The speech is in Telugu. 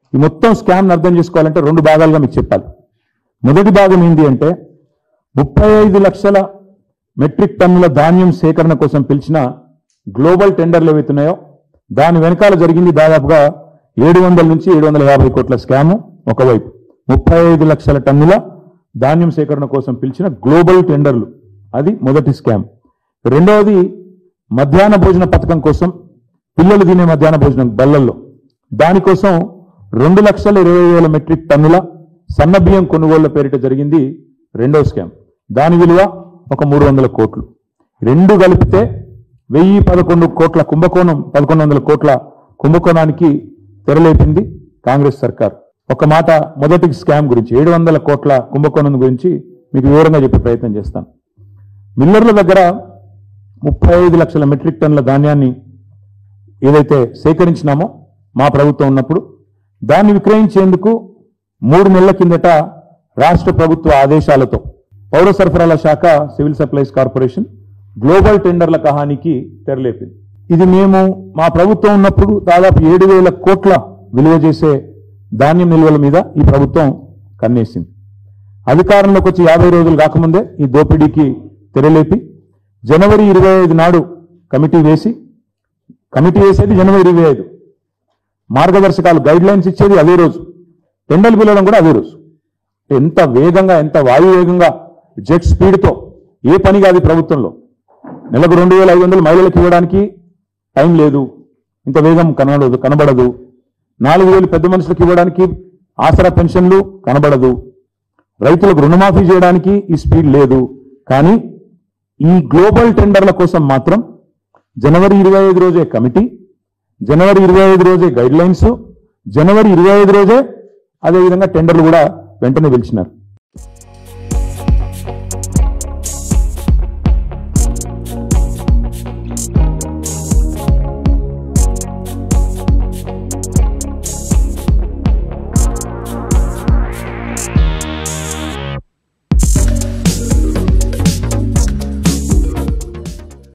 ఈ మొత్తం స్కామ్ అర్థం చేసుకోవాలంటే రెండు భాగాలుగా మీకు చెప్పాలి మొదటి భాగం ఏంటి అంటే ముప్పై ఐదు లక్షల మెట్రిక్ టన్నుల ధాన్యం సేకరణ కోసం పిలిచిన గ్లోబల్ టెండర్లు ఏవైతున్నాయో దాని వెనకాల జరిగింది దాదాపుగా ఏడు వందల నుంచి ఏడు వందల యాభై కోట్ల స్కాము ఒకవైపు ముప్పై ఐదు లక్షల టన్నుల ధాన్యం సేకరణ కోసం పిలిచిన గ్లోబల్ టెండర్లు అది మొదటి స్కామ్ రెండవది మధ్యాహ్న భోజన పథకం కోసం పిల్లలు తినే మధ్యాహ్న భోజనం బల్లల్లో దానికోసం రెండు లక్షల ఇరవై వేల మెట్రిక్ టన్నుల సన్న బియ్యం కొనుగోళ్ల పేరిట జరిగింది రెండో స్కామ్ దాని విలువ ఒక మూడు వందల కోట్లు రెండు కలిపితే వెయ్యి పదకొండు కోట్ల కుంభకోణం పదకొండు వందల కోట్ల కుంభకోణానికి తెరలేపింది కాంగ్రెస్ సర్కార్ ఒక మాట మొదటి స్కామ్ గురించి ఏడు వందల కోట్ల కుంభకోణం గురించి మీకు వివరంగా చెప్పే ప్రయత్నం చేస్తాను మిల్లర్ల దగ్గర ముప్పై ఐదు లక్షల మెట్రిక్ టన్నుల ధాన్యాన్ని ఏదైతే సేకరించినామో మా ప్రభుత్వం ఉన్నప్పుడు దాన్ని విక్రయించేందుకు మూడు నెలల కిందట రాష్ట్ర ప్రభుత్వ ఆదేశాలతో పౌర సరఫరాల శాఖ సివిల్ సప్లైస్ కార్పొరేషన్ గ్లోబల్ టెండర్ల కహానికి తెరలేపింది ఇది మేము మా ప్రభుత్వం ఉన్నప్పుడు దాదాపు ఏడు వేల కోట్ల విలువ చేసే ధాన్యం నిల్వల మీద ఈ ప్రభుత్వం కన్నేసింది అధికారంలోకి వచ్చి యాభై రోజులు కాకముందే ఈ దోపిడీకి తెరలేపి జనవరి ఇరవై ఐదు నాడు కమిటీ వేసి కమిటీ వేసేది జనవరి ఇరవై ఐదు మార్గదర్శకాలు గైడ్ లైన్స్ ఇచ్చేది అదే రోజు టెండర్లు పిలవడం కూడా అదే రోజు ఎంత వేగంగా ఎంత వాయువేగంగా జెట్ స్పీడ్తో ఏ పని కాదు ఈ ప్రభుత్వంలో నెలకు రెండు వేల ఐదు వందలు మహిళలకు ఇవ్వడానికి టైం లేదు ఇంత వేగం కనబడదు కనబడదు నాలుగు వేలు పెద్ద మనుషులకు ఇవ్వడానికి ఆసరా పెన్షన్లు కనబడదు రైతులకు రుణమాఫీ చేయడానికి ఈ స్పీడ్ లేదు కానీ ఈ గ్లోబల్ టెండర్ల కోసం మాత్రం జనవరి ఇరవై ఐదు రోజే కమిటీ జనవరి ఇరవై ఐదు రోజే గైడ్ లైన్స్ జనవరి ఇరవై ఐదు రోజే అదేవిధంగా టెండర్లు కూడా వెంటనే పిలిచినారు